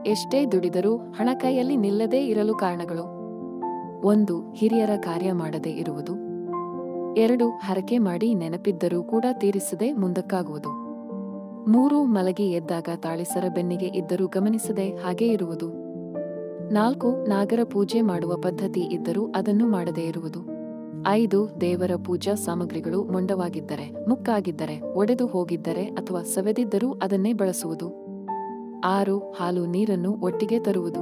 ಎಷ್ಟೇ ದುಡಿದರೂ ಹಣ ಕೈಯಲ್ಲಿ ನಿಲ್ಲದೇ ಇರಲು ಕಾರಣಗಳು ಒಂದು ಹಿರಿಯರ ಕಾರ್ಯ ಮಾಡದೇ ಇರುವುದು ಎರಡು ಹರಕೆ ಮಾಡಿ ನೆನಪಿದ್ದರೂ ಕೂಡ ತೀರಿಸದೆ ಮುಂದಕ್ಕಾಗುವುದು ಮೂರು ಮಲಗಿ ಎದ್ದಾಗ ತಾಳಿಸರ ಬೆನ್ನಿಗೆ ಇದ್ದರೂ ಗಮನಿಸದೆ ಹಾಗೇ ಇರುವುದು ನಾಲ್ಕು ನಾಗರ ಪೂಜೆ ಮಾಡುವ ಪದ್ಧತಿ ಇದ್ದರೂ ಅದನ್ನು ಮಾಡದೇ ಇರುವುದು ಐದು ದೇವರ ಪೂಜಾ ಸಾಮಗ್ರಿಗಳು ಮೊಂಡವಾಗಿದ್ದರೆ ಮುಕ್ಕಾಗಿದ್ದರೆ ಒಡೆದು ಹೋಗಿದ್ದರೆ ಅಥವಾ ಸವೆದಿದ್ದರೂ ಅದನ್ನೇ ಬಳಸುವುದು ಆರು ಹಾಲು ನೀರನ್ನು ಒಟ್ಟಿಗೆ ತರುವುದು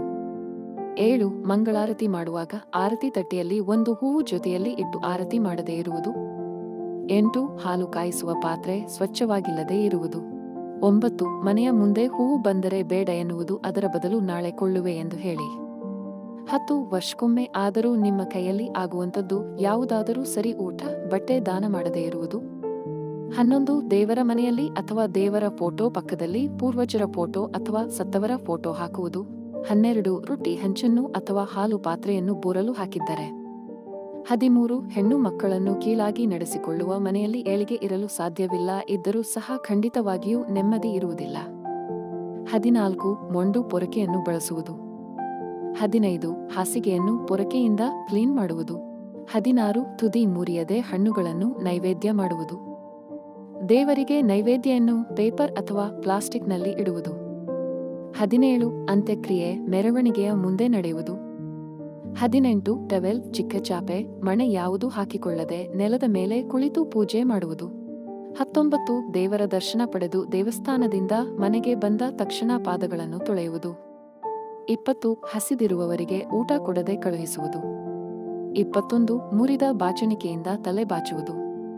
ಏಳು ಮಂಗಳಾರತಿ ಮಾಡುವಾಗ ಆರತಿ ತಟ್ಟೆಯಲ್ಲಿ ಒಂದು ಹೂವು ಜೊತೆಯಲ್ಲಿ ಇಟ್ಟು ಆರತಿ ಮಾಡದೇ ಇರುವುದು ಎಂಟು ಹಾಲು ಕಾಯಿಸುವ ಪಾತ್ರೆ ಸ್ವಚ್ಛವಾಗಿಲ್ಲದೇ ಇರುವುದು ಒಂಬತ್ತು ಮನೆಯ ಮುಂದೆ ಹೂವು ಬಂದರೆ ಬೇಡ ಎನ್ನುವುದು ಅದರ ಬದಲು ನಾಳೆ ಕೊಳ್ಳುವೆ ಎಂದು ಹೇಳಿ ಹತ್ತು ವರ್ಷಕ್ಕೊಮ್ಮೆ ಆದರೂ ನಿಮ್ಮ ಕೈಯಲ್ಲಿ ಆಗುವಂಥದ್ದು ಯಾವುದಾದರೂ ಸರಿ ಊಟ ಬಟ್ಟೆ ದಾನ ಮಾಡದೇ ಇರುವುದು ಹನ್ನೊಂದು ದೇವರ ಮನೆಯಲ್ಲಿ ಅಥವಾ ದೇವರ ಫೋಟೋ ಪಕ್ಕದಲ್ಲಿ ಪೂರ್ವಜರ ಫೋಟೋ ಅಥವಾ ಸತ್ತವರ ಫೋಟೋ ಹಾಕುವುದು ಹನ್ನೆರಡು ರೊಟ್ಟಿ ಹಂಚನ್ನು ಅಥವಾ ಹಾಲು ಪಾತ್ರೆಯನ್ನು ಬೋರಲು ಹಾಕಿದ್ದಾರೆ ಹದಿಮೂರು ಹೆಣ್ಣು ಮಕ್ಕಳನ್ನು ಕೀಳಾಗಿ ನಡೆಸಿಕೊಳ್ಳುವ ಮನೆಯಲ್ಲಿ ಏಳಿಗೆ ಇರಲು ಸಾಧ್ಯವಿಲ್ಲ ಇದ್ದರೂ ಸಹ ಖಂಡಿತವಾಗಿಯೂ ನೆಮ್ಮದಿ ಇರುವುದಿಲ್ಲ ಹದಿನಾಲ್ಕು ಮೊಂಡು ಪೊರಕೆಯನ್ನು ಬಳಸುವುದು ಹದಿನೈದು ಹಾಸಿಗೆಯನ್ನು ಪೊರಕೆಯಿಂದ ಕ್ಲೀನ್ ಮಾಡುವುದು ಹದಿನಾರು ತುದಿ ಮುರಿಯದೆ ಹಣ್ಣುಗಳನ್ನು ನೈವೇದ್ಯ ಮಾಡುವುದು ದೇವರಿಗೆ ನೈವೇದ್ಯವನ್ನು ಪೇಪರ್ ಅಥವಾ ಪ್ಲಾಸ್ಟಿಕ್ನಲ್ಲಿ ಇಡುವುದು ಹದಿನೇಳು ಅಂತ್ಯಕ್ರಿಯೆ ಮೆರವಣಿಗೆಯ ಮುಂದೆ ನಡೆಯುವುದು ಹದಿನೆಂಟು ಟವೆಲ್ ಚಿಕ್ಕ ಚಾಪೆ ಮಣೆ ಯಾವುದೂ ಹಾಕಿಕೊಳ್ಳದೆ ನೆಲದ ಮೇಲೆ ಕುಳಿತು ಪೂಜೆ ಮಾಡುವುದು ಹತ್ತೊಂಬತ್ತು ದೇವರ ದರ್ಶನ ಪಡೆದು ದೇವಸ್ಥಾನದಿಂದ ಮನೆಗೆ ಬಂದ ತಕ್ಷಣ ಪಾದಗಳನ್ನು ತೊಳೆಯುವುದು ಇಪ್ಪತ್ತು ಹಸಿದಿರುವವರಿಗೆ ಊಟ ಕೊಡದೆ ಕಳುಹಿಸುವುದು ಇಪ್ಪತ್ತೊಂದು ಮುರಿದ ಬಾಚಣಿಕೆಯಿಂದ ತಲೆ ಬಾಚುವುದು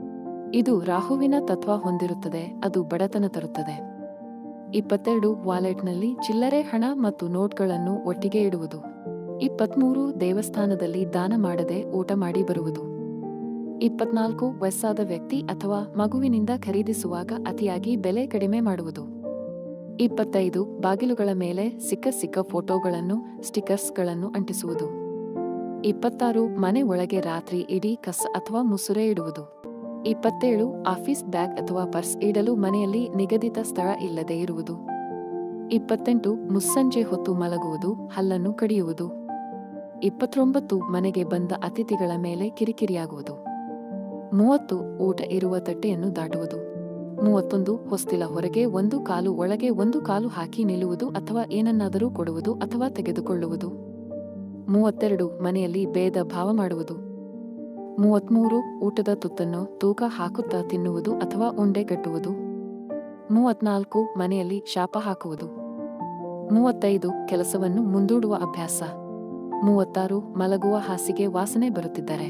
ಇದು ರಾಹುವಿನ ತತ್ವ ಹೊಂದಿರುತ್ತದೆ ಅದು ಬಡತನ ತರುತ್ತದೆ ಇಪ್ಪತ್ತೆರಡು ವಾಲೆಟ್ನಲ್ಲಿ ಚಿಲ್ಲರೆ ಹಣ ಮತ್ತು ನೋಟ್ಗಳನ್ನು ಒಟ್ಟಿಗೆ ಇಡುವುದು ಇಪ್ಪತ್ಮೂರು ದೇವಸ್ಥಾನದಲ್ಲಿ ದಾನ ಮಾಡದೆ ಊಟ ಮಾಡಿ ಬರುವುದು ಇಪ್ಪತ್ನಾಲ್ಕು ವಯಸ್ಸಾದ ವ್ಯಕ್ತಿ ಅಥವಾ ಮಗುವಿನಿಂದ ಖರೀದಿಸುವಾಗ ಅತಿಯಾಗಿ ಬೆಲೆ ಕಡಿಮೆ ಮಾಡುವುದು ಇಪ್ಪತ್ತೈದು ಬಾಗಿಲುಗಳ ಮೇಲೆ ಸಿಕ್ಕ ಸಿಕ್ಕ ಫೋಟೋಗಳನ್ನು ಸ್ಟಿಕರ್ಸ್ಗಳನ್ನು ಅಂಟಿಸುವುದು ಇಪ್ಪತ್ತಾರು ಮನೆ ಒಳಗೆ ರಾತ್ರಿ ಇಡೀ ಕಸ ಅಥವಾ ಮುಸುರೆ ಇಡುವುದು ಇಪ್ಪತ್ತೇಳು ಆಫೀಸ್ ಬ್ಯಾಗ್ ಅಥವಾ ಪರ್ಸ್ ಇಡಲು ಮನೆಯಲ್ಲಿ ನಿಗದಿತ ಸ್ಥಳ ಇಲ್ಲದೆ ಇರುವುದು ಇಪ್ಪತ್ತೆಂಟು ಮುಸ್ಸಂಜೆ ಹೊತ್ತು ಮಲಗುವುದು ಹಲ್ಲನ್ನು ಕಡಿಯುವುದು ಇಪ್ಪತ್ತೊಂಬತ್ತು ಮನೆಗೆ ಬಂದ ಅತಿಥಿಗಳ ಮೇಲೆ ಕಿರಿಕಿರಿಯಾಗುವುದು ಮೂವತ್ತು ಊಟ ಇರುವ ತಟ್ಟೆಯನ್ನು ದಾಟುವುದು ಮೂವತ್ತೊಂದು ಹೊಸ್ತಿಲ ಹೊರಗೆ ಒಂದು ಕಾಲು ಒಳಗೆ ಒಂದು ಕಾಲು ಹಾಕಿ ನಿಲ್ಲುವುದು ಅಥವಾ ಏನನ್ನಾದರೂ ಕೊಡುವುದು ಅಥವಾ ತೆಗೆದುಕೊಳ್ಳುವುದು ಮೂವತ್ತೆರಡು ಮನೆಯಲ್ಲಿ ಭೇದ ಭಾವ ಮಾಡುವುದು ಮೂವತ್ಮೂರು ಊಟದ ತುತ್ತನ್ನು ತೂಕ ಹಾಕುತ್ತಾ ತಿನ್ನುವುದು ಅಥವಾ ಉಂಡೆಗಟ್ಟುವುದು ಮೂವತ್ನಾಲ್ಕು ಮನೆಯಲ್ಲಿ ಶಾಪ ಹಾಕುವುದು ಮೂವತ್ತೈದು ಕೆಲಸವನ್ನು ಮುಂದೂಡುವ ಅಭ್ಯಾಸ ಮೂವತ್ತಾರು ಮಲಗುವ ಹಾಸಿಗೆ ವಾಸನೆ ಬರುತ್ತಿದ್ದಾರೆ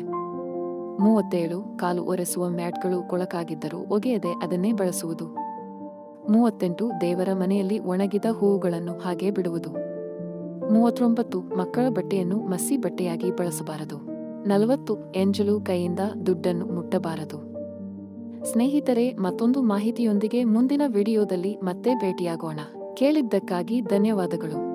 ಮೂವತ್ತೇಳು ಕಾಲು ಒರೆಸುವ ಮ್ಯಾಟ್ಗಳು ಕೊಳಕಾಗಿದ್ದರೂ ಒಗೆಯದೆ ಅದನ್ನೇ ಬಳಸುವುದು ಮೂವತ್ತೆಂಟು ದೇವರ ಮನೆಯಲ್ಲಿ ಒಣಗಿದ ಹೂವುಗಳನ್ನು ಹಾಗೆ ಬಿಡುವುದು ಮೂವತ್ತೊಂಬತ್ತು ಮಕ್ಕಳ ಬಟ್ಟೆಯನ್ನು ಮಸಿ ಬಟ್ಟೆಯಾಗಿ ಬಳಸಬಾರದು ನಲವತ್ತು ಎಂಜಲು ಕೈಯಿಂದ ದುಡ್ಡನ್ನು ಮುಟ್ಟಬಾರದು ಸ್ನೇಹಿತರೆ ಮತ್ತೊಂದು ಮಾಹಿತಿಯೊಂದಿಗೆ ಮುಂದಿನ ವಿಡಿಯೋದಲ್ಲಿ ಮತ್ತೆ ಭೇಟಿಯಾಗೋಣ ಕೇಳಿದ್ದಕ್ಕಾಗಿ ಧನ್ಯವಾದಗಳು